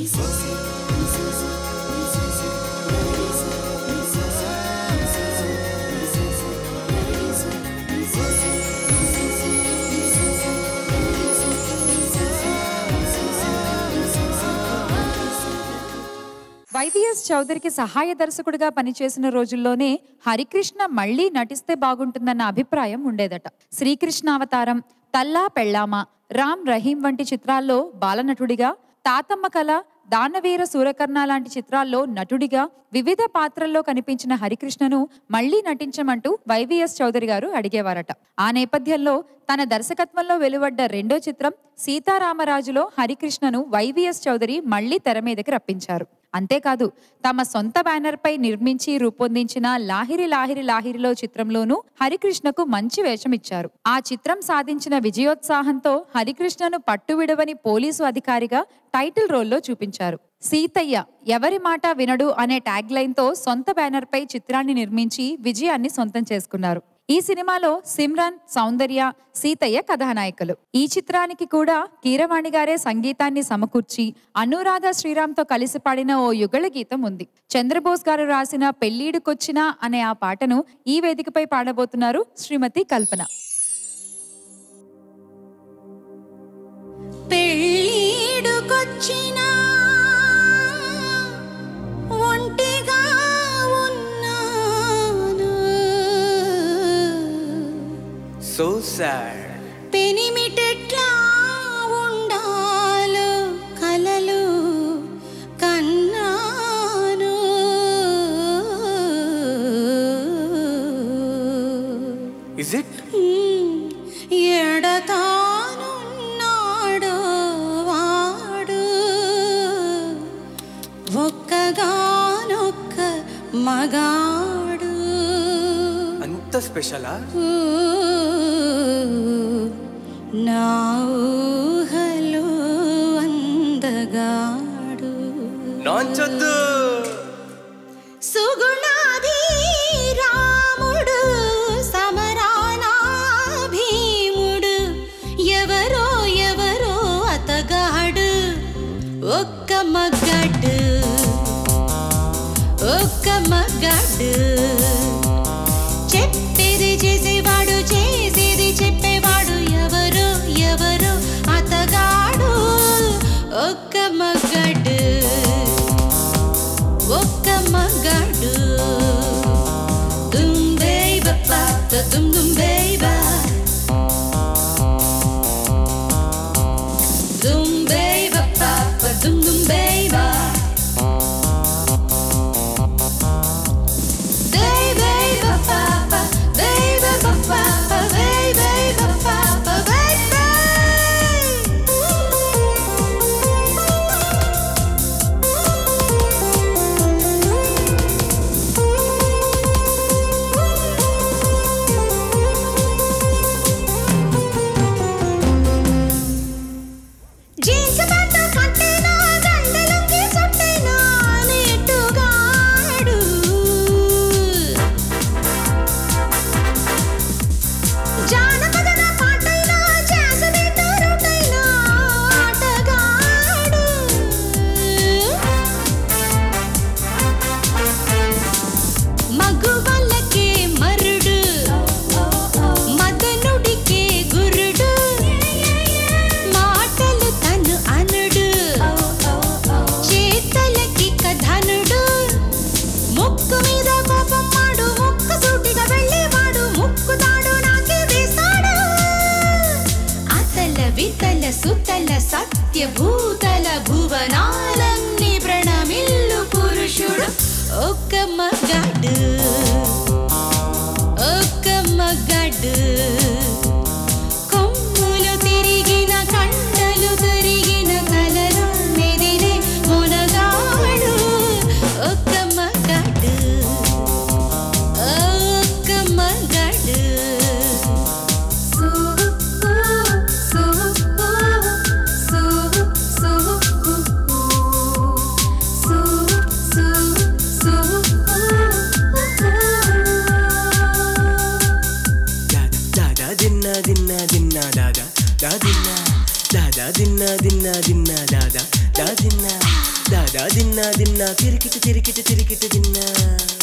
YVS చౌదరికి సహాయ దర్శకుడిగా పనిచేసిన రోజుల్లోనే హరికృష్ణ మళ్ళీ నటిస్తే బాగుంటుందన్న అభిప్రాయం ఉండేదట శ్రీకృష్ణ అవతారం తల్లా పెళ్ళామ రామ్ రహీం వంటి చిత్రాల్లో బాలనటుడిగా తాతమ్మ కళ దానవీర సూరకర్ణ లాంటి చిత్రాల్లో నటుడిగా వివిధ పాత్రల్లో కనిపించిన హరికృష్ణను మళ్లీ నటించమంటూ వైవిఎస్ చౌదరి గారు అడిగేవారట ఆ నేపథ్యంలో తన దర్శకత్వంలో వెలువడ్డ రెండో చిత్రం సీతారామరాజులో హరికృష్ణను వైవిఎస్ చౌదరి మళ్లీ తెర మీదకి రప్పించారు అంతేకాదు తమ సొంత బ్యానర్ పై నిర్మించి రూపొందించిన లాహిరి లాహిరి లాహిరిలో చిత్రంలోనూ హరికృష్ణకు మంచి వేషం ఇచ్చారు ఆ చిత్రం సాధించిన విజయోత్సాహంతో హరికృష్ణను పట్టువిడవని పోలీసు అధికారిగా టైటిల్ రోల్లో చూపించారు సీతయ్య ఎవరి మాట వినడు అనే ట్యాగ్ లైన్ తో సొంత బ్యానర్ పై చిత్రాన్ని నిర్మించి విజయాన్ని సొంతం చేసుకున్నారు ఈ సినిమాలో సిమ్రన్ సౌందర్య సీతయ్య కథానాయకులు ఈ చిత్రానికి కూడా కీరవాణి గారే సంగీతాన్ని సమకూర్చి అనురాధ శ్రీరామ్తో కలిసి పాడిన ఓ యుగళ గీతం ఉంది చంద్రబోస్ గారు రాసిన పెళ్ళీడుకొచ్చినా అనే ఆ పాటను ఈ వేదికపై పాడబోతున్నారు శ్రీమతి కల్పన పెళ్ళీడుకొచ్చినా ఒంటిగా ఉన్నాను సో సాడ్ పెనిమిటెట్లా ఉండాలో కలలు కన్నాను ఇస్ ఇట్ ఎడతానున్నాడో వాడు ఒక్కగానొక్క మగాడు అంత స్పెషలా ఊ, నా ఊహలో అందగాడు నాంచొద్దు సుగుణాధి రాముడు సమరానా భీముడు ఎవరో ఎవరో అతగాడు ఒక్క మగాడు ఒక్క మగాడు చెప్పేది చేసేవాడు చేసేది చెప్పేవాడు ఎవరు ఎవరు అతగాడు ఒక్క మగాడు ఒక్క మగాడు దుంబే బప్ప దుమ్ దుంబే బా దుంబే బప్ప దుమ్ దుంబే బా Baby, ba-ba-ba, baby, ba-ba-ba, baby, ba-ba-ba, jeans pant కట్టేనా గండలకి చుట్టేనా నెట్టుగాడు జానపదన పాటైనా జాసబీట్ రూటైనా ఆటగాడు మగువలకే మరుడు మదనుడికే గురుడు మాటలు తను అనుడు చేతలకి కథనుడు ముక్కు మీద కోపం మాడు ముక్కు సూటిగా వెళ్ళేవాడు ముక్కుతాడు నాకే వేస్తాడు అతల వితల సుతల సత్య భూతల భువనాలన్నీ ప్రణమిల్లు పురుషుడు ఒక్క మగాడు ఒక్క మగాడు కొమ్ములు తిరిగిన కండలు తిరిగిన కలలు మెదిలే మునగాడు ఒక్క మగాడు ఒక్క మగాడు సు సు సు సు సు సు దాదా దాదా దిన్నా దిన్నా దిన్నా దాదా దా దిన్నా దాదా దిన్నా దిన్నా దిన్నా దాదా దా దిన్నా దాదా దిన్నా దిన్నా తిరికిట తిరికిట తిరికిట దిన్నా